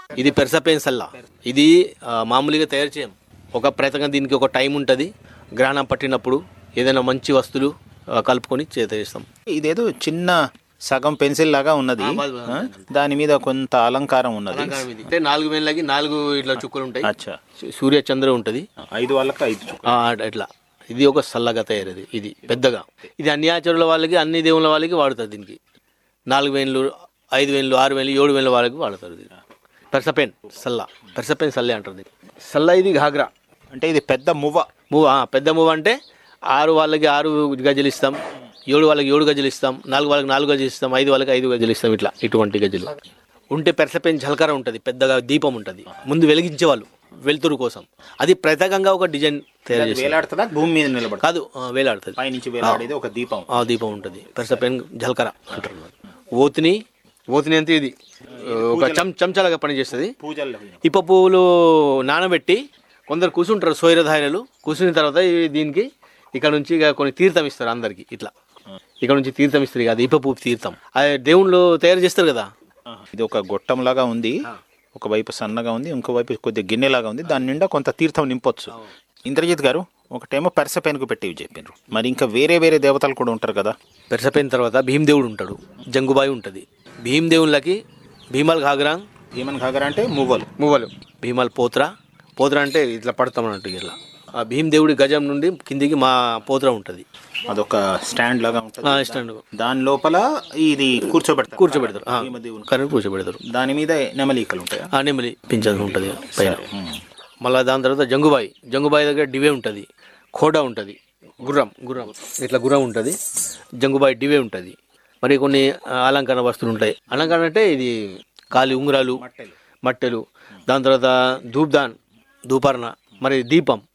ఇది పెర్సపెన్ సల్లా ఇది ఆ, మామూలుగా తయారు చేయం ఒక ప్రయత్నంగా దీనికి ఒక టైం ఉంటుంది గ్రహణం పట్టినప్పుడు ఏదైనా మంచి వస్తువులు ఆ, కలుపుకొని చేత చేస్తాం ఇదేదో చిన్న సగం పెన్సిల్ లాగా ఉన్నది ఆ? దాని మీద కొంత అలంకారం ఉన్నది అలంకారం ఇది. అంటే నాలుగు వేలకి నాలుగు ఇట్లా చుక్కలు ఉంటాయి అచ్చా సూ- సూర్య చంద్ర ఉంటుంది ఐదు వాళ్ళకి ఐదు చుక్కలు. ఆ, ఇట్లా ఇది ఒక సల్లగా తయారది ఇది పెద్దగా ఇది అన్ని ఆచారుల వాళ్ళకి అన్ని దేవుళ్ళ వాళ్ళకి వాడుతారు దీనికి నాలుగు వేలు ఐదు వేలు ఆరు వేలు ఏడు వేల వాళ్ళకి వాడతారు ఇది పెర్సపెన్ సల్ల పెర్సపెన్ సల్లే అంటారు దీన్ని సల్ల ఇది ఘాగ్రా అంటే ఇది పెద్ద మువ్వ మూవ్ ఆ, పెద్ద మూవ్ అంటే ఆరు వాళ్ళకి ఆరు గజలు ఇస్తాం ఏడు వాళ్ళకి ఏడు గజలు ఇస్తాం నాలుగు వాళ్ళకి నాలుగు గజలు ఇస్తాం ఐదు వాళ్ళకి ఐదు గజలు ఇస్తాం ఇట్లా ఇటువంటి గజలు ఉంటే పెరసపెన్ జలకర ఉంటుంది పెద్దగా దీపం ఉంటుంది ముందు వెలిగించేవాళ్ళు వెలుతురు కోసం అది ప్రత్యేకంగా ఒక డిజైన్ తయారు చేస్తారు వేలాడుతుందా భూమి మీద నిలబడ కాదు ఆ, వేలాడుతుంది పైనుంచి వేలాడేది ఒక దీపం ఆ దీపం ఉంటుంది పెరసపెన్ జలకర అంటారు ఓతిని ఓతిని అంటే ఇది ఒక చం చెంచాలాగా పనిచేస్తుంది పూజల్లో ఇప్ప పువ్వులు నానబెట్టి కొందరు కూర్చుంటారు సోయరధారలు కూర్చున్న తర్వాత ఈ దీనికి ఇక్కడ నుంచి ఇక కొన్ని తీర్థం ఇస్తారు అందరికి ఇట్లా ఇక్కడ నుంచి తీర్థం ఇస్తారు ఇక అది ఇప్ప పువ్వు తీర్థం అది దేవుళ్ళు తయారు చేస్తారు కదా ఇది ఒక గొట్టం లాగా ఉంది ఒకవైపు సన్నగా ఉంది ఇంకోవైపు కొద్దిగా గిన్నెలాగా ఉంది దాని నిండా కొంత తీర్థం నింపొచ్చు ఇంద్రజిత్ గారు ఒకటేమో పెరసపెన్కు పెట్టివి చెప్పినారు మరి ఇంకా వేరే వేరే దేవతలు కూడా ఉంటారు కదా పెరసపోయిన తర్వాత భీమదేవుడు ఉంటాడు జంగుబాయి ఉంటుంది భీమదేవుళ్ళకి భీమల్ ఘాగ్రాంగ్ భీమన్ ఖాగర్ అంటే మువ్వలు మువ్వలు భీమల్ పోత్ర పోత్ర అంటే ఇట్లా పడతాం అన్నట్టు ఇట్లా ఆ భీమదేవుడి గజం నుండి కిందికి మా పోత్ర ఉంటుంది అదొక స్టాండ్ లాగా ఉంటుంది స్టాండ్ దాని లోపల ఇది కూర్చోబెడతారు కూర్చోబెడతారు ఆ, భీమదేవుని. కరెంట్ కూర్చోబెడతారు దాని మీద నెమలీకలు ఉంటాయా ఆ నెమలి పింఛన్ ఉంటుంది పైన మళ్ళీ దాని తర్వాత జంగుబాయి జంగుబాయి దగ్గర డివే ఉంటుంది ఖోడా ఉంటుంది గుర్రం గుర్రం ఇట్లా గుర్రం ఉంటుంది జంగుబాయి డివే ఉంటుంది మరి కొన్ని ఆ, అలంకరణ వస్తువులు ఉంటాయి అలంకరణ అంటే ఇది కాలి ఉంగరాలు మట్టెలు దాని తర్వాత ధూప్దాన్ ధూపర్ణ మరి దీపం